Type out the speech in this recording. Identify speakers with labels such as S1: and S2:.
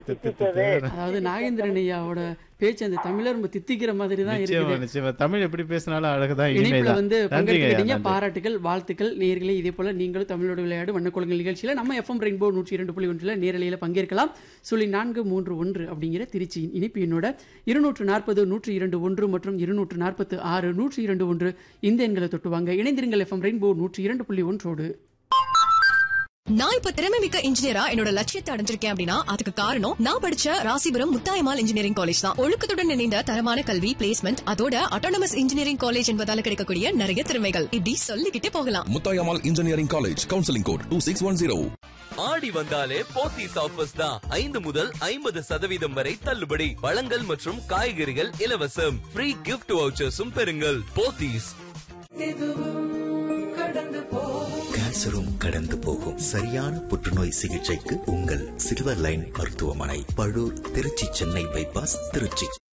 S1: தித்தித்தது
S2: அதாவது நாகேந்திரன் ஐயாவோட பேச்சு அந்த தமிழர் ரொம்ப தித்திக்கிற மாதிரி தான்
S3: நிச்சயமா
S2: இருக்குது
S3: நிச்சயமா தமிழ் எப்படி பேசினாலும் அழகுதான்
S2: இணைப்புல
S3: இனிமைதான்
S2: வந்து
S3: நன்றிங்க
S2: பங்கெடுத்துக்கிட்டீங்க
S3: ஐயா, நன்றி.
S2: பாராட்டுகள் வாழ்த்துக்கள் நேர்களே இதே போல நீங்களும் தமிழோட விளையாடு வண்ணக்குளங்கள் நிகழ்ச்சியில நம்ம எஃப்எம் ரெயின்போ நூற்றி இரண்டு புள்ளி ஒன்றில் நேரலையில பங்கேற்கலாம் சொல்லி நான்கு மூன்று ஒன்று அப்படிங்கிற திருச்சியின் இனிப்பு என்னோட இருநூற்று நாற்பது நூற்றி இரண்டு ஒன்று மற்றும் இருநூற்று நாற்பத்து ஆறு நூற்றி இரண்டு ஒன்று இந்த எண்களை தொட்டுவாங்க இணைந்திருங்கள் எஃப்எம் ரெயின்போ நூற்றி இரண்டு புள்ளி ஒன்றோடு
S4: நான் இப்ப திறமை மிக்க இன்ஜினியரா என்னோட லட்சியத்தை அடைஞ்சிருக்கேன் அப்படின்னா அதுக்கு காரணம் நான் படிச்ச ராசிபுரம் முத்தாயமால் இன்ஜினியரிங் காலேஜ் தான் ஒழுக்கத்துடன் இணைந்த தரமான கல்வி பிளேஸ்மெண்ட் அதோட அட்டானமஸ் இன்ஜினியரிங் காலேஜ் என்பதால கிடைக்கக்கூடிய நிறைய திறமைகள் இப்படி சொல்லிக்கிட்டே போகலாம்
S5: Muthayammal engineering college counselling code two six one zero
S6: ஆடி வந்தாலே போத்தீஸ் ஆஃபர்ஸ் தான் ஐந்து முதல் ஐம்பது சதவீதம் வரை தள்ளுபடி பழங்கள் மற்றும் காய்கறிகள் இலவசம் ஃப்ரீ கிஃப்ட் வவுச்சர்ஸும் பெறுங்கள் போத்தீஸ்
S7: கேன்சரும் கடந்து போகும் சரியான புற்றுநோய் சிகிச்சைக்கு உங்கள் சில்வர் லைன் மருத்துவமனை பழூர் திருச்சி சென்னை பைபாஸ் திருச்சி